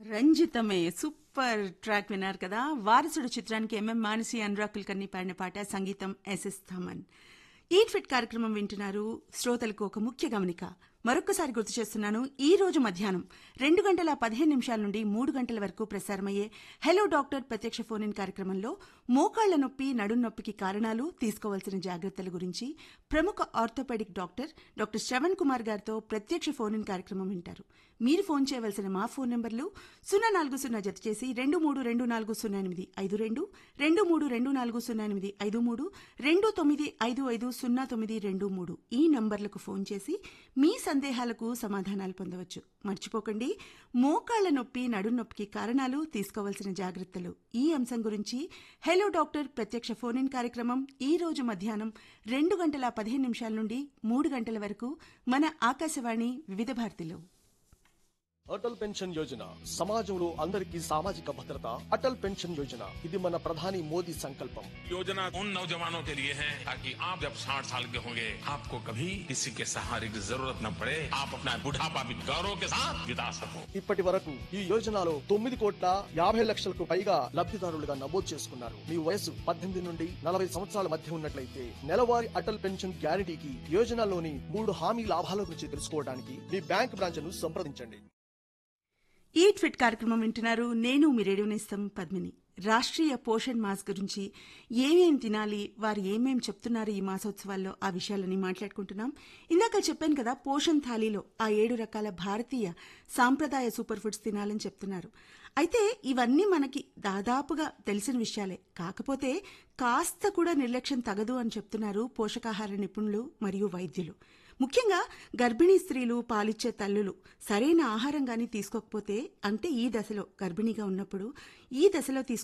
రంజితమే super track విన్నారు కదా వారసుడు చిత్రానికి ఎంఎం మానసి అనురాగ్ కుల్కర్ని పాడిన పాట సంగీతం ఎస్ఎస్ థమన్ ఈట్ ఫిట్ కార్యక్రమం వింటున్నారు శ్రోతలకు ఒక ముఖ్య గమనిక మరొక్కసారి గుర్తు చేస్తున్నాను ఈ రోజు మధ్యాహ్నం రెండు గంటల పదిహేను నిమిషాల నుండి మూడు గంటల వరకు ప్రసారమయ్యే హలో డాక్టర్ ప్రత్యక్ష ఫోన్ ఇన్ కార్యక్రమంలో మోకాళ్ల నొప్పి నడుం నొప్పికి కారణాలు తీసుకోవాల్సిన జాగ్రత్తల గురించి ప్రముఖ orthopedic doctor doctor Shravan Kumar గారితో ప్రత్యక్ష ఫోన్ ఇన్ కార్యక్రమం వింటారు మీరు ఫోన్ చేయవలసిన మా ఫోన్ నెంబర్లు సున్నా నాలుగు సున్నా జత చేసి రెండు మూడు రెండు నాలుగు సున్నా ఎనిమిది ఐదు రెండు రెండు మూడు రెండు నాలుగు సున్నా ఎనిమిది ఐదు మూడు రెండు తొమ్మిది ఐదు ఐదు సున్నా తొమ్మిది రెండు మూడు ఈ నంబర్లకు ఫోన్ చేసి మీ సందేహాలకు సమాధానాలు పొందవచ్చు మర్చిపోకండి మోకాళ్ల నొప్పి నడుం నొప్పికి కారణాలు తీసుకోవాల్సిన జాగ్రత్తలు ఈ అంశం గురించి హలో డాక్టర్ ప్రత్యక్ష ఫోన్ ఇన్ కార్యక్రమం ఈ రోజు మధ్యాహ్నం రెండు గంటల పదిహేను నిమిషాల నుండి మూడు గంటల వరకు మన ఆకాశవాణి వివిధ భారతిలో అటల్ పెన్షన్ యోజన సమాజంలో అందరికీ సామాజిక భద్రత అటల్ పెన్షన్ యోజన ఇది మన ప్రధాని మోదీ సంకల్పం योजना उन नौजवानों के लिए है ताकि आप जब 60 साल के होंगे आपको कभी किसी के सहारे की जरूरत न पड़े आप अपना बुढ़ापा भी गौरव के साथ बिता सको ఇప్పటి వరకు ఈ యోజనలో తొమ్మిది కోట్ల యాభై లక్షలకు పైగా లబ్ధిదారులుగా నమోదు చేసుకున్నారు మీ వయసు పద్దెనిమిది నుండి నలభై సంవత్సరాల మధ్య ఉన్నట్లయితే నెలవారీ అటల్ పెన్షన్ గ్యారంటీకి యోజనలోని మూడు హామీ లాభాల గురించి తెలుసుకోవడానికి మీ బ్యాంక్ బ్రాంచ్ ను సంప్రదించండి ఈట్ ఫిట్ కార్యక్రమం వింటున్నారు నేను మీ రేడియో నేస్తం పద్మిని రాష్ట్రీయ పోషణ్ మాస్ గురించి ఏమేం తినాలి వారు ఏమేం చెప్తున్నారు ఈ మాసోత్సవాల్లో ఆ విషయాలని మాట్లాడుకుంటున్నాం ఇందాక చెప్పాను కదా పోషణ్ థాలీలో ఆ ఏడు రకాల భారతీయ సాంప్రదాయ సూపర్ ఫుడ్స్ తినాలని చెప్తున్నారు అయితే ఇవన్నీ మనకి దాదాపుగా తెలిసిన విషయాలే కాకపోతే కాస్త కూడా నిర్లక్ష్యం తగదు అని చెప్తున్నారు పోషకాహార నిపుణులు మరియు వైద్యులు ముఖ్యంగా గర్భిణీ స్త్రీలు పాలిచ్చే తల్లులు సరైన ఆహారం గాని తీసుకోకపోతే అంటే ఈ దశలో గర్భిణీగా ఉన్నప్పుడు ఈ దశలో తీసుకు